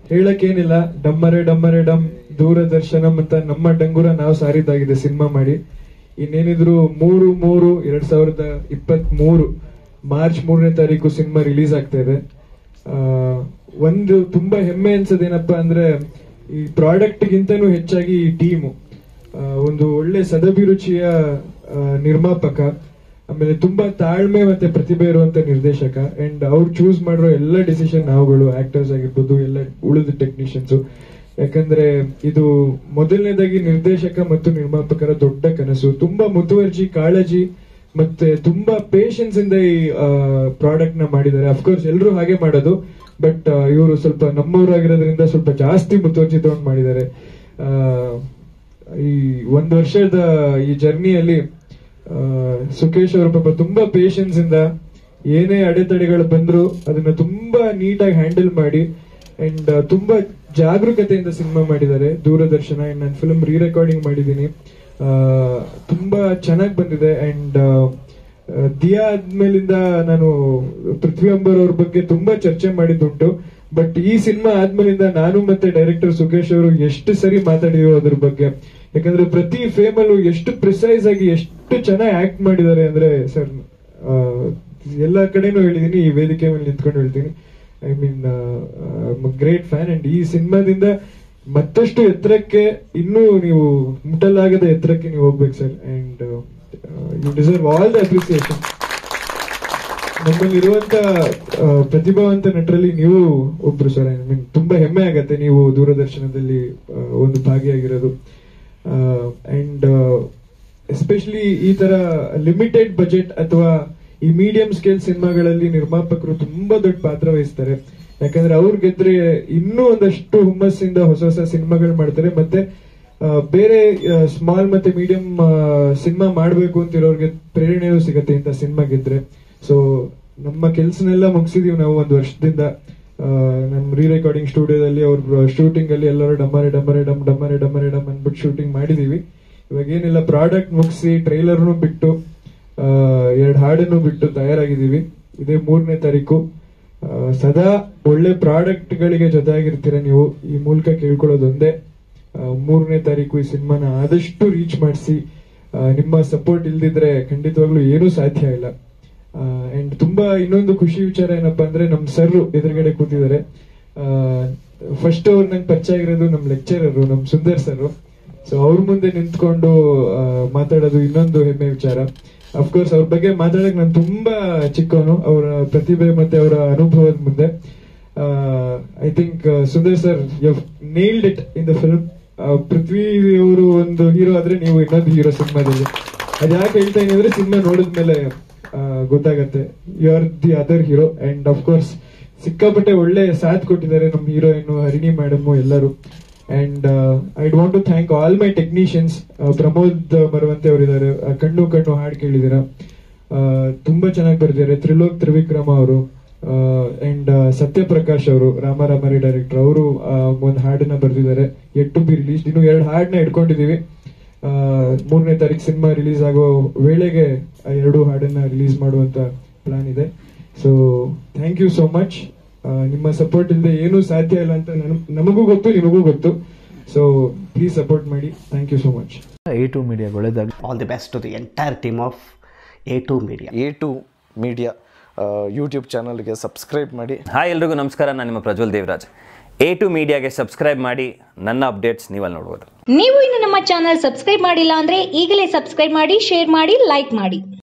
ಹೇಳಕ್ಕೇನಿಲ್ಲ ಡಮ್ಮರೆ ಡಮ್ಮರೆ ಡಮ್ ದೂರದರ್ಶನಂ ಅಂತ ನಮ್ಮ ಡಂಗುರ ನಾವು ಸಾರಿದ್ದಾಗಿದೆ ಸಿನಿಮಾ ಮಾಡಿ ಇನ್ನೇನಿದ್ರು ಮೂರು ಮೂರು ಎರಡ್ ಸಾವಿರದ ಇಪ್ಪತ್ತ್ ಮೂರು ಮಾರ್ಚ್ ಮೂರನೇ ತಾರೀಕು ಸಿನಿಮಾ ರಿಲೀಸ್ ಆಗ್ತಾ ಇದೆ ಆ, ಒಂದು ತುಂಬಾ ಹೆಮ್ಮೆ ಅನ್ಸೋದೇನಪ್ಪ ಅಂದ್ರೆ ಈ ಪ್ರಾಡಕ್ಟ್ ಗಿಂತನೂ ಹೆಚ್ಚಾಗಿ ಈ ಟೀಮು ಒಂದು ಒಳ್ಳೆ ಸದಭಿರುಚಿಯ ಆ, ನಿರ್ಮಾಪಕ ಆಮೇಲೆ ತುಂಬಾ ತಾಳ್ಮೆ ಮತ್ತೆ ಪ್ರತಿಭೆ ಇರುವಂತ ನಿರ್ದೇಶಕ ಅಂಡ್ ಅವ್ರು ಚೂಸ್ ಮಾಡಿರೋ ಎಲ್ಲ ಡಿಸಿಷನ್ ನಾವುಗಳು ಆಕ್ಟರ್ಸ್ ಆಗಿರ್ಬೋದು ಎಲ್ಲ ಉಳಿದ ಟೆಕ್ನಿಷಿಯನ್ಸ್ ಯಾಕಂದ್ರೆ ಇದು ಮೊದಲನೇದಾಗಿ ನಿರ್ದೇಶಕ ಮತ್ತು ನಿರ್ಮಾಪಕರ ದೊಡ್ಡ ಕನಸು ತುಂಬಾ ಮುತುವರ್ಜಿ ಕಾಳಜಿ ಮತ್ತೆ ತುಂಬಾ ಪೇಷನ್ಸ್ ಇಂದ ಈ ಪ್ರಾಡಕ್ಟ್ ನ ಮಾಡಿದ್ದಾರೆ ಅಫ್ಕೋರ್ಸ್ ಎಲ್ಲರೂ ಹಾಗೆ ಮಾಡೋದು ಬಟ್ ಇವರು ಸ್ವಲ್ಪ ನಮ್ಮವರಾಗಿರೋದ್ರಿಂದ ಸ್ವಲ್ಪ ಜಾಸ್ತಿ ಮುತುವರ್ಜಿ ತಗೊಂಡು ಮಾಡಿದ್ದಾರೆ ಆ, ಈ ಒಂದು ವರ್ಷದ ಈ ಜರ್ನಿಯಲ್ಲಿ ಆ, ಸುಖೇಶ್ ಅವರು ಪಾಪ ತುಂಬಾ ಪೇಷನ್ಸ್ ಇಂದ ಏನೇ ಅಡೆತಡೆಗಳು ಬಂದ್ರು ಅದನ್ನ ತುಂಬಾ ನೀಟಾಗಿ ಹ್ಯಾಂಡಲ್ ಮಾಡಿ ಅಂಡ್ ತುಂಬಾ ಜಾಗರೂಕತೆಯಿಂದ ಸಿನಿಮಾ ಮಾಡಿದ್ದಾರೆ ದೂರದರ್ಶನ ಅಂಡ್ ನಾನು ಫಿಲ್ಮ್ ರೀ ರೆಕಾರ್ಡಿಂಗ್ ಮಾಡಿದ್ದೀನಿ ಆ, ತುಂಬಾ ಚೆನ್ನಾಗಿ ಬಂದಿದೆ ಅಂಡ್ ದಿಯಾ ಆದ್ಮೇಲಿಂದ ನಾನು ಪೃಥ್ವಿ ಅಂಬರ್ ಅವ್ರ ಬಗ್ಗೆ ತುಂಬಾ ಚರ್ಚೆ ಮಾಡಿದ್ದುಂಟು ಬಟ್ ಈ ಸಿನಿಮಾ ಆದ್ಮೇಲಿಂದ ನಾನು ಮತ್ತೆ ಡೈರೆಕ್ಟರ್ ಸುಖೇಶ್ ಅವರು ಎಷ್ಟು ಸರಿ ಮಾತಾಡಿದೀವಿ ಅದ್ರ ಬಗ್ಗೆ ಯಾಕಂದ್ರೆ ಪ್ರತಿ ಫೇಮ್ ಅಲ್ಲೂ ಎಷ್ಟು ಪ್ರಿಸೈಸ್ ಆಗಿ ಎಷ್ಟು ಚೆನ್ನಾಗಿ ಆಕ್ಟ್ ಮಾಡಿದ್ದಾರೆ ಅಂದ್ರೆ ಸರ್ ಎಲ್ಲ ಕಡೆನೂ ಹೇಳಿದೀನಿ ಈ ವೇದಿಕೆ ಮೇಲೆ ನಿಂತ್ಕೊಂಡು ಹೇಳ್ತೀನಿ I mean great fan and ಈ ಸಿನಿಮಾದಿಂದ ಮತ್ತಷ್ಟು ಎತ್ತರಕ್ಕೆ ಇನ್ನೂ ನೀವು ಮುಟ್ಟಲಾಗದ ಎತ್ತರಕ್ಕೆ ನೀವು ಹೋಗ್ಬೇಕು sir and you deserve all the appreciation ನಮ್ಮಲ್ಲಿರುವಂತ ಆ, ಪ್ರತಿಭಾವಂತ ನಟರಲ್ಲಿ ನೀವು ಒಬ್ರು ಸರ್ ಐ ಮೀನ್ ತುಂಬಾ ಹೆಮ್ಮೆ ಆಗತ್ತೆ ನೀವು ದೂರದರ್ಶನದಲ್ಲಿ ಆ, ಒಂದು ಭಾಗಿಯಾಗಿರೋದು ಅಂಡ್ ಎಸ್ಪೆಷಲಿ ಈ ತರ ಲಿಮಿಟೆಡ್ ಬಜೆಟ್ ಅಥವಾ ಈ ಮೀಡಿಯಂ ಸ್ಕೇಲ್ ಸಿನಿಮಾಗಳಲ್ಲಿ ನಿರ್ಮಾಪಕರು ತುಂಬಾ ದೊಡ್ಡ ಪಾತ್ರ ವಹಿಸ್ತಾರೆ ಯಾಕಂದ್ರೆ ಅವ್ರು ಗೆದ್ರೆ ಇನ್ನೂ ಒಂದಷ್ಟು ಹುಮ್ಮಸ್ಸಿಂದ ಹೊಸ ಹೊಸ ಸಿನಿಮಾಗಳು ಮಾಡ್ತಾರೆ ಮತ್ತೆ ಆ, ಬೇರೆ ಸ್ಮಾಲ್ ಮತ್ತೆ ಮೀಡಿಯಂ ಸಿನಿಮಾ ಮಾಡ್ಬೇಕು ಅಂತಿರೋರ್ಗೆ ಪ್ರೇರಣೆಯೂ ಸಿಗತ್ತೆ ಇಂಥ ಸಿನಿಮಾ ಗೆದ್ರೆ ಸೊ ನಮ್ಮ ಕೆಲ್ಸನೆಲ್ಲ ಮುಗಿಸಿದೀವಿ ನಾವು ಒಂದು ವರ್ಷದಿಂದ ಆ, ನಮ್ ರೀ ರೆಕಾರ್ಡಿಂಗ್ ಸ್ಟುಡಿಯೋದಲ್ಲಿ ಅವ್ರ ಶೂಟಿಂಗ್ ಅಲ್ಲಿ ಎಲ್ಲರೂ ಡಮ್ಮರೆ ಡಮ್ಮರೆ ಡಮ್ ಡಮ್ಮರೆ ಡಮ್ಮರೆ ಡಮ್ ಅನ್ಬಿಟ್ಟು ಶೂಟಿಂಗ್ ಮಾಡಿದೀವಿ ಇವಾಗ ಏನಿಲ್ಲ ಪ್ರಾಡಕ್ಟ್ ಮುಗಿಸಿ ಟ್ರೈಲರ್ನು ಬಿಟ್ಟು ಎರಡು ಹಾಡನ್ನು ಬಿಟ್ಟು ತಯಾರಾಗಿದ್ದೀವಿ ಇದೇ ಮೂರನೇ ತಾರೀಕು ಆ, ಸದಾ ಒಳ್ಳೆ ಪ್ರಾಡಕ್ಟ್ ಗಳಿಗೆ ಜೊತೆಯಾಗಿರ್ತೀರ ನೀವು ಈ ಮೂಲಕ ಕೇಳ್ಕೊಳ್ಳೋದು ಒಂದೇ ಆ, ಮೂರನೇ ತಾರೀಕು ಈ ಸಿನಿಮಾನ ಆದಷ್ಟು ರೀಚ್ ಮಾಡಿಸಿ ನಿಮ್ಮ ಸಪೋರ್ಟ್ ಇಲ್ದಿದ್ರೆ ಖಂಡಿತವಾಗ್ಲೂ ಏನೂ ಸಾಧ್ಯ ಇಲ್ಲ ಅಂಡ್ ತುಂಬಾ ಇನ್ನೊಂದು ಖುಷಿ ವಿಚಾರ ಏನಪ್ಪಾ ಅಂದ್ರೆ ನಮ್ ಸರ್ ಎದುರುಗಡೆ ಕೂತಿದ್ದಾರೆ ಫಸ್ಟ್ ಅವ್ರು ನಂಗೆ ಪರಿಚಯ ಆಗಿರೋದು ನಮ್ ಲೆಕ್ಚರರು ನಮ್ ಸುಂದರ್ ಸರ್ ಸೊ ಅವ್ರ ಮುಂದೆ ನಿಂತ್ಕೊಂಡು ಆ, ಮಾತಾಡೋದು ಇನ್ನೊಂದು ಹೆಮ್ಮೆ ವಿಚಾರ ಅಫ್ಕೋರ್ಸ್ ಅವ್ರ ಬಗ್ಗೆ ಮಾತಾಡಕ್ ನಾನು ತುಂಬಾ ಚಿಕ್ಕವನು ಅವರ ಪ್ರತಿಭೆ ಮತ್ತೆ ಅವರ ಅನುಭವದ ಮುಂದೆ I think Sundar sir you nailed it in the film Prithvi ಅವರು ಒಂದು ಹೀರೋ ಆದ್ರೆ ನೀವು ಇನ್ನೊಂದು ಹೀರೋ ಸಿನಿಮಾದಲ್ಲಿ ಅದ್ ಯಾಕೆ ಹೇಳ್ತಾ ಇದೀನಿ ಅಂದ್ರೆ ಸಿನಿಮಾ ನೋಡಿದ್ಮೇಲೆ ಆ, ಗೊತ್ತಾಗತ್ತೆ you are the other hero and of course ಸಿಕ್ಕಾಪಟ್ಟೆ ಒಳ್ಳೆ ಸಾಥ್ ಕೊಟ್ಟಿದ್ದಾರೆ ನಮ್ಮ ಹೀರೋಯಿನ್ ಹರಿಣಿ ಮೇಡಮ್ ಎಲ್ಲರೂ and I want to thank all my technicians Pramod Maravanthe ಅವರಿದ್ದಾರೆ ಕಣ್ಣು ಕಣ್ಣು ಹಾಡು ಕೇಳಿದ್ದೀರಾ ಆ, ತುಂಬಾ ಚೆನ್ನಾಗಿ ಬರ್ದಿದ್ದಾರೆ ತ್ರಿಲೋಕ್ ತ್ರಿವಿಕ್ರಮ ಅವರು ಅಂಡ್ ಸತ್ಯಪ್ರಕಾಶ್ ಅವರು ರಾಮಾರಾಮರಿ ಡೈರೆಕ್ಟರ್ ಅವರು ಒಂದು ಹಾಡನ್ನ ಬರ್ದಿದ್ದಾರೆ ಎಟ್ ಟು ಬಿ ರಿಲೀಸ್ ಇನ್ನು ಎರಡು ಹಾಡನ್ನ ಇಟ್ಕೊಂಡಿದೀವಿ ಆ, ಮೂರನೇ ತಾರೀಕು ಸಿನಿಮಾ ರಿಲೀಸ್ ಆಗೋ ವೇಳೆಗೆ ಆ ಎರಡು ಹಾಡನ್ನ ರಿಲೀಸ್ ಮಾಡುವಂತ ಪ್ಲಾನ್ ಇದೆ so thank you so much ನಿಮ್ಮ ಸಪೋರ್ಟ್ ಇಲ್ಲದೆ ಏನೂ ಸಾಧ್ಯ ಇಲ್ಲ ಅಂತ ನನ್- ನಮಗೂ ಗೊತ್ತು ನಿಮಗೂ ಗೊತ್ತು ಸೊ ಪ್ಲೀಸ್ ಸಪೋರ್ಟ್ ಮಾಡಿ thank you so much A two media ಒಳ್ಳೆದಾಗಲಿ all the best to the entire team of A two media A two media YouTube ಚಾನಲ್ಗೆ ಸಬ್ಸ್ಕ್ರೈಬ್ ಮಾಡಿ ಹಾಯ್ ಎಲ್ರಿಗೂ ನಮಸ್ಕಾರ ನಾನು ನಿಮ್ಮ ಪ್ರಜ್ವಲ್ ದೇವರಾಜ್ ಎ ಟು ಮೀಡಿಯಾಗೆ ಸಬ್ಸ್ಕ್ರೈಬ್ ಮಾಡಿ ನನ್ನ ಅಪ್ಡೇಟ್ಸ್ ನೀವಲ್ಲಿ ನೋಡ್ಬೋದು ನೀವು ಇನ್ನು ನಮ್ಮ ಚಾನಲ್ ಸಬ್ಸ್ಕ್ರೈಬ್ ಮಾಡಿಲ್ಲ ಅಂದ್ರೆ ಈಗಲೇ ಸಬ್ಸ್ಕ್ರೈಬ್ ಮಾಡಿ ಶೇರ್ ಮಾಡಿ ಲೈಕ್ ಮಾಡಿ